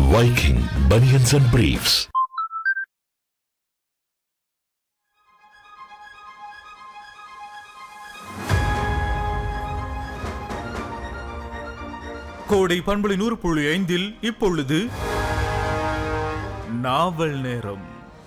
Viking Bunions and Briefs. கோடை பண்பலை நூறு புள்ளி ஐந்தில் இப்பொழுது நாவல் நேரம்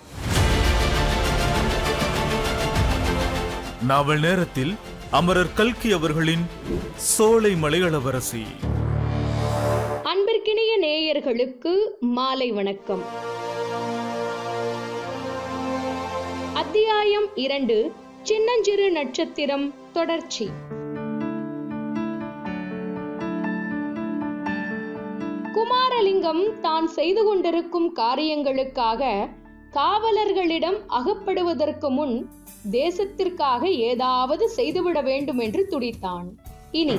நாவல் நேரத்தில் அமரர் கல்கி அவர்களின் சோலை மலையளவரசி அன்பிற்கினிய நேயர்களுக்கு மாலை வணக்கம் அத்தியாயம் இரண்டு சின்னஞ்சிறு நட்சத்திரம் தொடர்ச்சி குமாரலிங்கம் தான் செய்து கொண்டிருக்கும் காரியங்களுக்காக காவலர்களிடம் அகப்படுவதற்கு முன் தேசத்திற்காக ஏதாவது செய்துவிட வேண்டும் என்று துடித்தான் இனி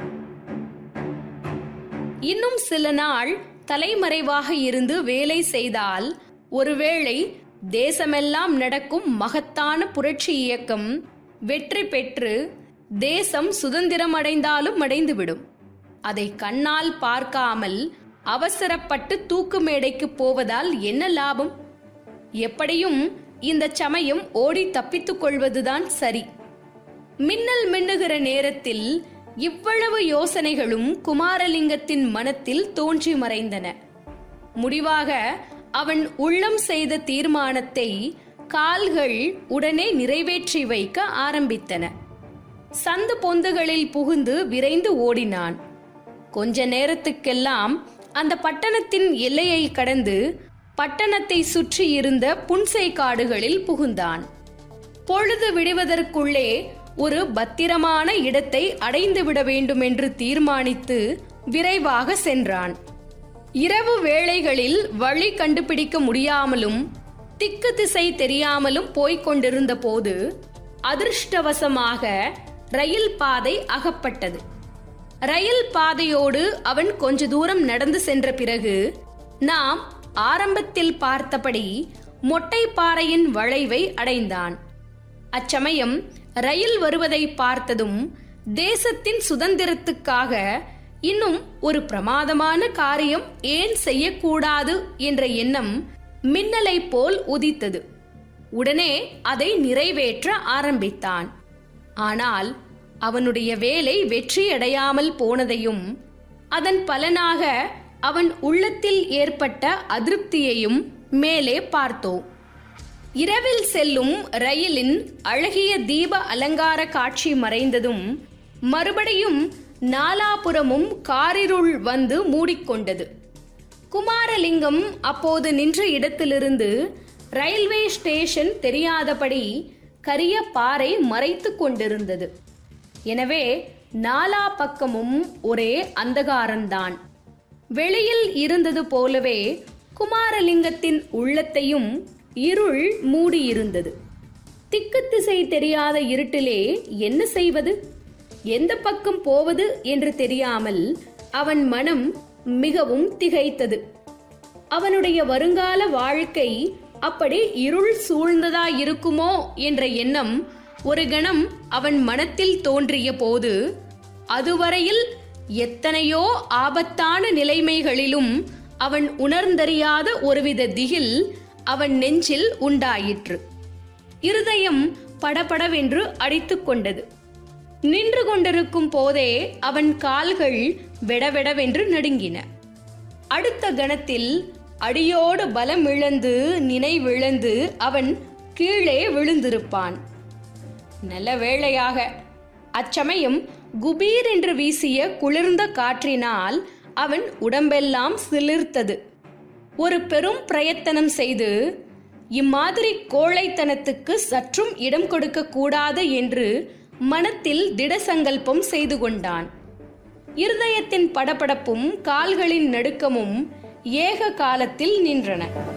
இன்னும் சில நாள் தலைமறைவாக இருந்து வேலை செய்தால் ஒருவேளை தேசமெல்லாம் நடக்கும் மகத்தான புரட்சி இயக்கம் வெற்றி பெற்று தேசம் சுதந்திரம் அடைந்தாலும் அடைந்துவிடும் அதை கண்ணால் பார்க்காமல் அவசரப்பட்டு தூக்கு மேடைக்கு போவதால் என்ன லாபம் எப்படியும் இந்த சமயம் ஓடி தப்பித்துக் கொள்வதுதான் சரி மின்னல் மின்னுகிற நேரத்தில் இவ்வளவு யோசனைகளும் குமாரலிங்கத்தின் மனத்தில் தோன்றி மறைந்தன முடிவாக அவன் உள்ளம் செய்த தீர்மானத்தை கால்கள் உடனே நிறைவேற்றி வைக்க ஆரம்பித்தன சந்து பொந்துகளில் புகுந்து விரைந்து ஓடினான் கொஞ்ச நேரத்துக்கெல்லாம் அந்த பட்டணத்தின் எல்லையை கடந்து பட்டணத்தை சுற்றி இருந்த புன்சை காடுகளில் புகுந்தான் பொழுது விடுவதற்குள்ளே ஒரு பத்திரமான இடத்தை அடைந்துவிட வேண்டும் என்று தீர்மானித்து விரைவாக சென்றான் இரவு வேளைகளில் வழி கண்டுபிடிக்க முடியாமலும் திக்கு திசை தெரியாமலும் போய்க் கொண்டிருந்த போது அதிர்ஷ்டவசமாக ரயில் பாதை அகப்பட்டது ரயில் பாதையோடு அவன் கொஞ்ச தூரம் நடந்து சென்ற பிறகு நாம் ஆரம்பத்தில் பார்த்தபடி மொட்டைப்பாறையின் வளைவை அடைந்தான் அச்சமயம் ரயில் வருவதை பார்த்ததும் தேசத்தின் சுதந்திரத்துக்காக இன்னும் ஒரு பிரமாதமான காரியம் ஏன் செய்யக்கூடாது என்ற எண்ணம் மின்னலை போல் உதித்தது உடனே அதை நிறைவேற்ற ஆரம்பித்தான் ஆனால் அவனுடைய வேலை வெற்றியடையாமல் போனதையும் அதன் பலனாக அவன் உள்ளத்தில் ஏற்பட்ட அதிருப்தியையும் மேலே பார்த்தோம் இரவில் செல்லும் ரயிலின் அழகிய தீப அலங்கார காட்சி மறைந்ததும் மறுபடியும் நாலாபுறமும் காரிருள் வந்து மூடிக்கொண்டது குமாரலிங்கம் அப்போது நின்ற இடத்திலிருந்து ரயில்வே ஸ்டேஷன் தெரியாதபடி கரிய பாறை மறைத்து கொண்டிருந்தது எனவே நாலா பக்கமும் ஒரே அந்தகாரம்தான் வெளியில் இருந்தது போலவே குமாரலிங்கத்தின் உள்ளத்தையும் இருள் மூடியிருந்தது திக்கு திசை தெரியாத இருட்டிலே என்ன செய்வது எந்த பக்கம் போவது என்று தெரியாமல் அவன் மனம் மிகவும் திகைத்தது அவனுடைய வருங்கால வாழ்க்கை அப்படி இருள் சூழ்ந்ததா இருக்குமோ என்ற எண்ணம் ஒரு கணம் அவன் மனத்தில் தோன்றிய போது அதுவரையில் எத்தனையோ ஆபத்தான நிலைமைகளிலும் அவன் உணர்ந்தறியாத ஒருவித திகில் அவன் நெஞ்சில் உண்டாயிற்று இருதயம் படபடவென்று அடித்துக் கொண்டது நின்று கொண்டிருக்கும் போதே அவன் கால்கள் வெடவெடவென்று நடுங்கின அடுத்த கணத்தில் அடியோடு பலம் இழந்து நினைவிழந்து அவன் கீழே விழுந்திருப்பான் நல்ல வேளையாக அச்சமயம் குபீர் என்று வீசிய குளிர்ந்த காற்றினால் அவன் உடம்பெல்லாம் சிலிர்த்தது ஒரு பெரும் பிரயத்தனம் செய்து இம்மாதிரி கோழைத்தனத்துக்கு சற்றும் இடம் கொடுக்க கூடாது என்று மனத்தில் திடசங்கல்பம் செய்து கொண்டான் இருதயத்தின் படபடப்பும் கால்களின் நடுக்கமும் ஏக காலத்தில் நின்றன